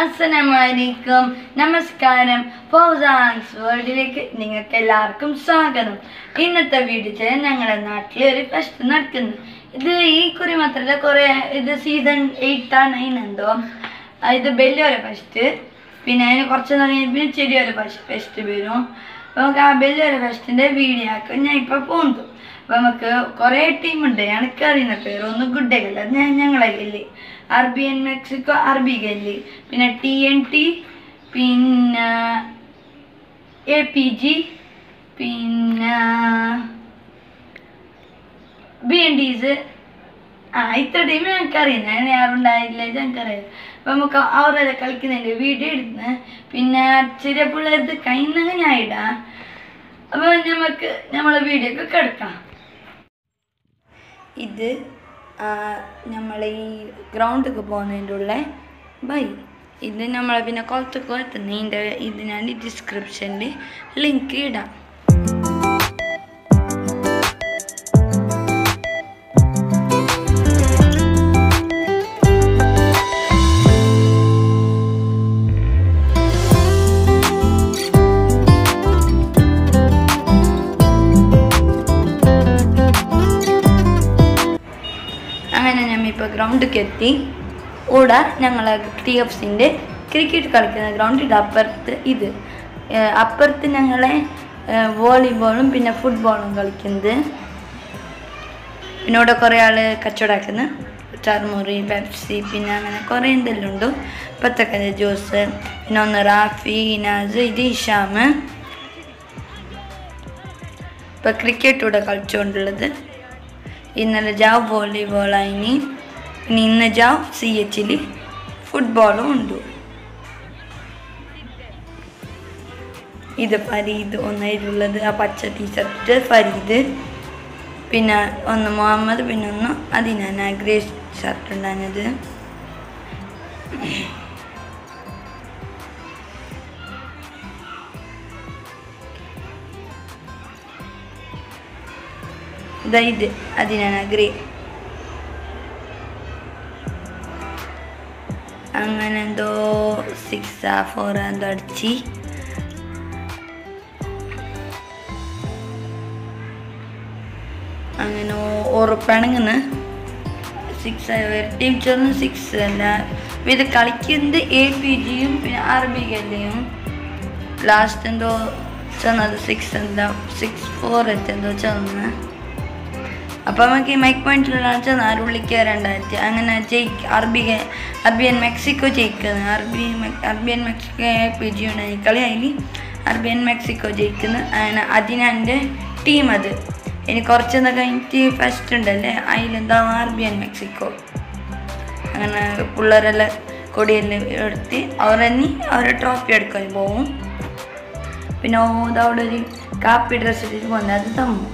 അസ്സലാമലൈക്കും നമസ്കാരം ഫൗസാൻസ് വേൾഡിലേക്ക് നിങ്ങൾക്ക് എല്ലാവർക്കും സ്വാഗതം ഇന്നത്തെ വീഡിയോ ഞങ്ങളുടെ നാട്ടിൽ ഒരു ഫെസ്റ്റ് നടക്കുന്നു ഇത് ഈ കുറി മാത്രമല്ല കുറേ ഇത് സീസൺ എയ്റ്റ് ആണ് അതിനെന്തോ ആ, ഇത് വലിയൊരു ഫെസ്റ്റ് പിന്നെ അതിന് കുറച്ച് നാൾ കഴിഞ്ഞ് ചെറിയൊരു ഫെസ്റ്റ് വരും അപ്പോൾ നമുക്ക് ആ വലിയൊരു ഫെസ്റ്റിൻ്റെ വീഡിയോ ആക്കും ഞാൻ ഇപ്പോൾ പോകുന്നു അപ്പോൾ നമുക്ക് കുറേ ടീമുണ്ട് എനിക്കറിയുന്ന പേര് ഒന്ന് ഗുഡ്ഡകല്ല അത് ഞാൻ ഞങ്ങളെ ഗല്ലി R B N Mexico R B ഗല്ലി പിന്നെ ടി എൻ ടി പിന്നെ എ പി ജി പിന്നെ ബി എൻ ഡീസ് ആ ഇത്ര ടീം ഞങ്ങൾക്കറിയാം ഞാൻ ആരുണ്ടായില്ല ഞങ്ങൾക്കറിയാം അപ്പം നമുക്ക് അവരെ കളിക്കുന്നതിൻ്റെ വീഡിയോ എടുത്ത് പിന്നെ ചെറിയ പിള്ളേർക്ക് കയ്യിൽ ഞാൻ ഇടാം അപ്പോൾ നമുക്ക് നമ്മളെ വീഡിയോ ഒക്കെ കിടക്കാം ഇത് നമ്മൾ ഈ ഗ്രൗണ്ടിലേക്ക് പോകുന്നതിൻ്റെ ഉള്ള ബൈ ഇത് നമ്മൾ പിന്നെ കുളത്തൊക്കെ എത്തുന്നത് ഇതിൻ്റെ ഇത് ഞാൻ ഡിസ്ക്രിപ്ഷനിൽ ലിങ്ക് ഇടാം അങ്ങനെ ഞമ്മ ഇപ്പോൾ ഗ്രൗണ്ടിലേക്ക് എത്തി ഇവിടെ ഞങ്ങൾ ടി എഫ് സിൻ്റെ ക്രിക്കറ്റ് കളിക്കുന്ന ഗ്രൗണ്ടിൻ്റെ അപ്പുറത്ത് ഇത് ഏഹ് അപ്പുറത്ത് ഞങ്ങളെ ഏഹ് വോളിബോളും പിന്നെ ഫുട്ബോളും കളിക്കുന്നത് പിന്നെ ഇവിടെ കുറേ ആൾ കച്ചവടമാക്കുന്നു ചർമുറി പെപ്സി പിന്നെ അങ്ങനെ കുറേ എന്തെല്ലാം ഉണ്ട് പത്തക്കര ജ്യൂസ് പിന്നെ ഒന്ന് റാഫി ഇനാസ് ഇത് ഇഷാം ഇപ്പം ക്രിക്കറ്റ് ഇവിടെ കളിച്ചുകൊണ്ടുള്ളത് ഇന്നലെ ജാവ് വോളിബോളായിനി പിന്നെ ഇന്ന് ജാവ് സി എച്ചിൽ ഫുട്ബോളും ഉണ്ട് ഇത് ഫരീദ് ഒന്നായിട്ടുള്ളത് ആ പച്ച ടീഷർട്ട് ഫരീദ് പിന്നെ ഒന്ന് മുഹമ്മദ് പിന്നെ ഒന്ന് അതിനാണ് ഗ്രേ ഷർട്ട് ഉണ്ടായിരുന്നത് ഇതാ ഇത് അതിനാണ് ഗ്രേ അങ്ങനെ എന്തോ സിക്സ് ആ ഫോർ എന്തോ അടിച്ച് അങ്ങനെ ഉറപ്പാണെങ്കിൽ സിക്സ് ടീച്ചറിന് സിക്സ് അല്ല അപ്പൊ ഇത് കളിക്കുന്നത് എ പി ജിയും പിന്നെ അറബികല്ലയും ലാസ്റ്റ് എന്തോ ചെന്നത് സിക്സ് എന്താ സിക്സ് ഫോർ എന്തോ ചെന്ന് അപ്പോൾ നമുക്ക് ഈ മൈക്ക് പോയിന്റിലുള്ള വെച്ചാൽ നാലുള്ളിക്ക് രണ്ടായിരത്തി അങ്ങനെ ജയിക്ക അറബി അറബിയൻ മെക്സിക്കോ ജയിക്കുന്നത് അറബി അറബിയൻ മെക്സിക്കോ പി ജി ഉണ്ടായി കളി അതിൽ അറബിയൻ മെക്സിക്കോ ജയിക്കുന്നത് അങ്ങനെ അതിനെൻ്റെ ടീം അത് ഇനി കുറച്ചെന്താ കഴിഞ്ഞിട്ട് ഫസ്റ്റ് ഉണ്ടല്ലേ അതിലെന്താ അറബിയൻ മെക്സിക്കോ അങ്ങനെ പിള്ളേരെല്ലാം കൊടിയെല്ലാം എടുത്ത് അവർ തന്നെ അവരെ ട്രോഫി എടുക്കാൻ പോകും പിന്നെ ഓത് അവിടെ ഒരു കാപ്പി ഡ്രസ്സ് ഇട്ടിട്ട് പോകുന്നത് അത് തമ്മു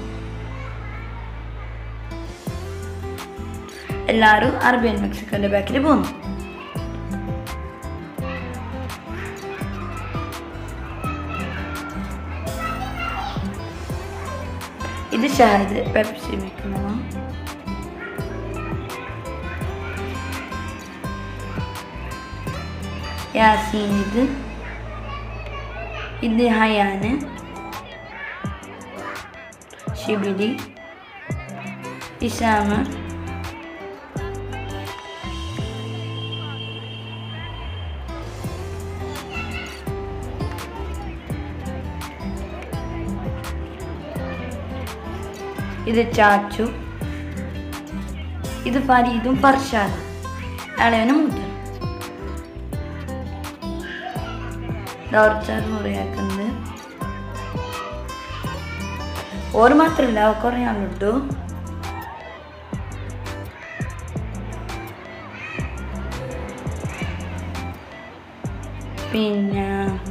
എല്ലാവരും അറബിയൻ മെക്സിക്കോന്റെ ബാക്കിൽ പോന്നു ഇത് ഷാഹിദ് പെപ്സി വെക്കുന്നു യാസീൻ ഇത് ഇത് ഹയാന് ഷിബിലി ഇസാമ ഇത് ചാച്ചു ഇത് ഫരീദും ഫർഷാദും അളവനും മുട്ടൻ ദൗർച്ചാർ മുറിയാക്കുന്നത് ഓർ മാത്രമല്ല കുറേ ആളുണ്ട് പിന്നെ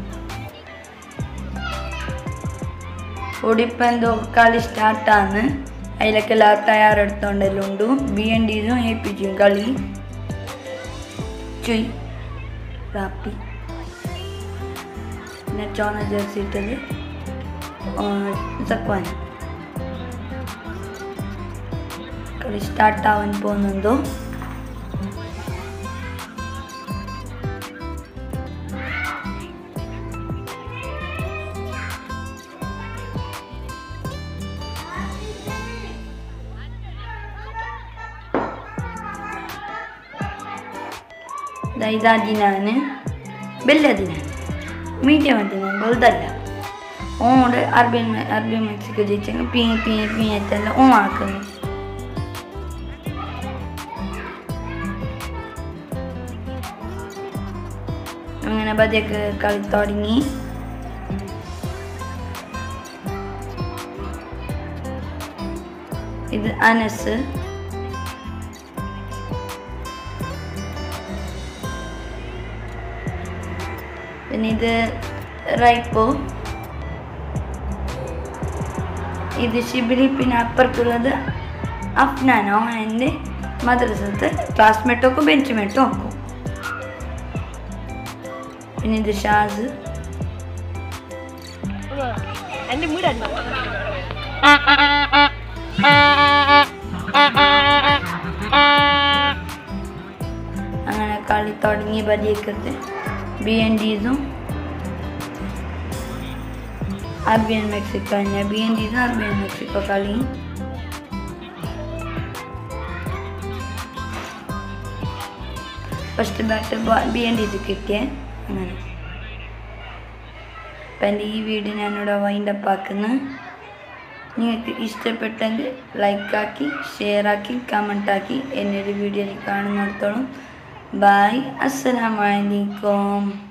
ഓടിപ്പം എന്തോ കളി സ്റ്റാർട്ടാണ് അതിലൊക്കെ എല്ലാവരും തയ്യാറെടുത്തോണ്ടെല്ലാം ഉണ്ട് ബി എൻ ഡിസും എ പി ജിയും കളി ചുയ് റാപ്പി പിന്നെ ചോന ജേഴ്സി ഇട്ടത് സക്വാൻ കളി സ്റ്റാർട്ടാവാൻ പോകുന്നുണ്ടോ ദാ ഇത് അദിനാന് ബെല്ലദിനാൻ മീഡിയം അദിനാൻ വലുതല്ല ഓട് അറബിയൻ അറബിയൻ മെക്സിക്കോ ജയിച്ചെങ്കിൽ പീ പീ പീ എത്തല്ല ഓ ആക്കുന്നു അങ്ങനെ പതിയൊക്കെ കളി തുടങ്ങി ഇത് അനസ് പിന്നെ ഇത് റൈപ്പോ ഇത് ഷിബിലി പിന്നെ അപ്പുറത്തുള്ളത് അഫ്നാനോ എൻ്റെ മദ്രസത്ത് ക്ലാസ്മേറ്റോക്കും ബെഞ്ചുമേറ്റും നോക്കും പിന്നെ ഇത് ഷാസ് എൻ്റെ വീടാണ് അങ്ങനെ കളി തുടങ്ങി പതിയൊക്കെ ബി എൻ ഡിസും അർബിയൻ മെക്സിക്കോ തന്നെ ബി എൻ ഡിസും അർബിയൻ മെക്സിക്കോ കളി first bat B N Ds കിട്ടിയ അങ്ങനെ അപ്പം എൻ്റെ ഈ വീഡിയോ ഞാനിവിടെ വൈൻഡപ്പ് ആക്കുന്നു നിങ്ങൾക്ക് ഇഷ്ടപ്പെട്ടെങ്കിൽ ലൈക്കാക്കി ഷെയറാക്കി കമൻറ്റാക്കി എന്നൊരു വീഡിയോയിൽ കാണുന്നിടത്തോളം ബായ് അസ്സലാമലൈക്കും